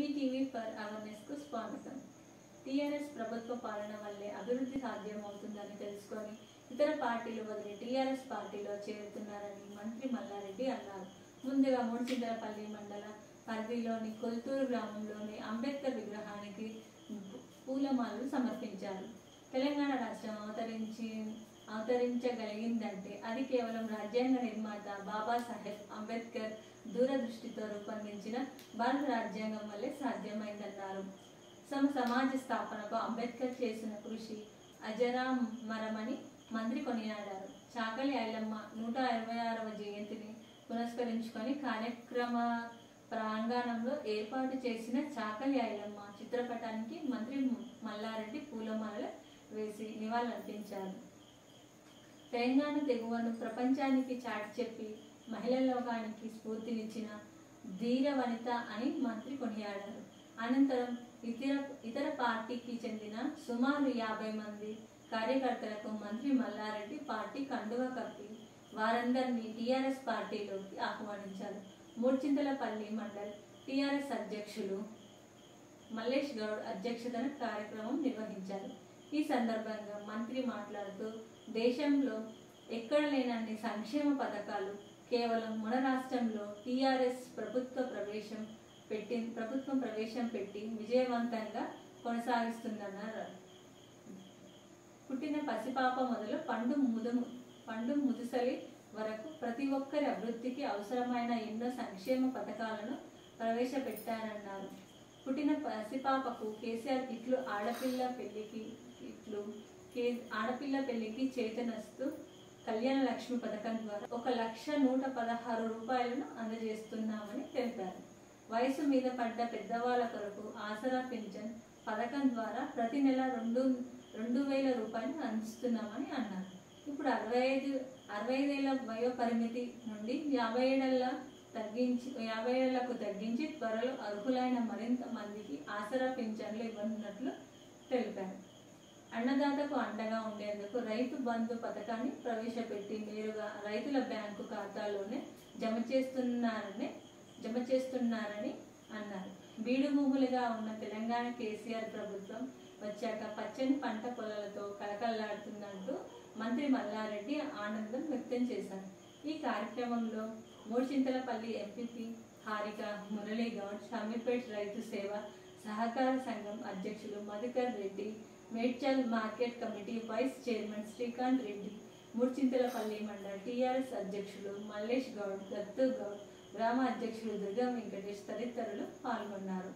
TV for awareness కు స్వాగతం TRS ప్రభుత్వ పాలన వల్లే అభివృద్ధి సాధ్యమవుతుందని తెలుసుకొని ఇతర పార్టీలు వదిలి టీఆర్ఎస్ పార్టీలో చేరుతున్నారని మంత్రి మల్లారెడ్డి అన్నారు ముందుగా మూడుచింతలపల్లి మండల పరిధిలోని కొల్తూరు గ్రామంలోని అంబేద్కర్ విగ్రహానికి పూలమాలలు సమర్పించారు తెలంగాణ రాష్ట్రం అవతరించి అవతరించగలిగిందంటే అది కేవలం రాజ్యాంగ నిర్మాత బాబాసాహెబ్ అంబేద్కర్ దూరదృష్టితో రూపొందించిన భారత రాజ్యాంగం వల్లే సాధ్యమైందన్నారు సమ సమాజ స్థాపనకు అంబేద్కర్ చేసిన కృషి అజరామరమని మంత్రి కొనియాడారు చాకలి ఐలమ్మ నూట ఇరవై ఆరవ జయంతిని పురస్కరించుకొని కార్యక్రమ ప్రాంగణంలో ఏర్పాటు చేసిన చాకలి ఐలమ్మ చిత్రపటానికి మంత్రి మల్లారెడ్డి పూలమాలలు వేసి నివాళులర్పించారు తెలంగాణ తెగువను ప్రపంచానికి చాటి చెప్పి మహిళల లోకానికి స్ఫూర్తినిచ్చిన ధీర వనిత అని మంత్రి కొనియాడారు అనంతరం ఇతర ఇతర పార్టీకి చెందిన సుమారు యాభై మంది కార్యకర్తలకు మంత్రి మల్లారెడ్డి పార్టీ కండువ కప్పి వారందరినీ టీఆర్ఎస్ పార్టీలోకి ఆహ్వానించారు మూడ్చింతలపల్లి మండల్ టీఆర్ఎస్ అధ్యక్షులు మల్లేష్ గౌడ్ అధ్యక్షతన కార్యక్రమం నిర్వహించారు ఈ సందర్భంగా మంత్రి మాట్లాడుతూ దేశంలో ఎక్కడ లేనన్ని సంక్షేమ పథకాలు కేవలం మన రాష్ట్రంలో టీఆర్ఎస్ ప్రభుత్వ ప్రవేశం పెట్టి ప్రభుత్వం ప్రవేశం పెట్టి విజయవంతంగా కొనసాగిస్తుందన్నారు పుట్టిన పసిపాప మొదలు పండు ముదు పండు ముదుసలి వరకు ప్రతి ఒక్కరి అభివృద్ధికి అవసరమైన ఎన్నో సంక్షేమ పథకాలను ప్రవేశపెట్టారన్నారు పుట్టిన పసిపాపకు కేసీఆర్ కిట్లు ఆడపిల్ల పెళ్లికి కిట్లు కే ఆడపిల్ల పెళ్లికి చేతనస్తూ కళ్యాణ లక్ష్మి పథకం ద్వారా ఒక లక్ష నూట పదహారు రూపాయలను అందజేస్తున్నామని తెలిపారు వయసు మీద పడ్డ పెద్దవాళ్ళ కొరకు ఆసరా పింఛన్ పథకం ద్వారా ప్రతి నెల రెండు రెండు వేల రూపాయలు అందిస్తున్నామని అన్నారు ఇప్పుడు అరవై ఐదు అరవై ఐదేళ్ల వయో పరిమితి నుండి యాభై ఏళ్ళ తగ్గించి యాభై ఏళ్లకు తగ్గించి త్వరలో అర్హులైన మరింత మందికి ఆసరా పింఛన్లు ఇవ్వనున్నట్లు తెలిపారు అన్నదాతకు అండగా ఉండేందుకు రైతు బంధు పథకాన్ని ప్రవేశపెట్టి నేరుగా రైతుల బ్యాంకు ఖాతాలోనే జమ చేస్తున్నారని జమ చేస్తున్నారని అన్నారు బీడు భూములుగా ఉన్న తెలంగాణ కేసీఆర్ ప్రభుత్వం వచ్చాక పచ్చని పంట పొలాలతో కలకల్లాడుతుందంటూ మంత్రి మల్లారెడ్డి ఆనందం వ్యక్తం చేశారు ఈ కార్యక్రమంలో మూడుచింతలపల్లి ఎంపీపీ హారిక మురళీ గౌడ్ షమీర్పేట్ రైతు సేవ సహకార సంఘం అధ్యక్షులు Madhukar Reddy Medchal market committee vice chairman Srikanth Reddy Murchintalapalli mandal TRS అధ్యక్షులు మల్లేష్ గౌడ్ దత్తు గౌడ్ గ్రామ అధ్యక్షులు దుర్గా వెంకటేష్ తదితరులు పాల్గొన్నారు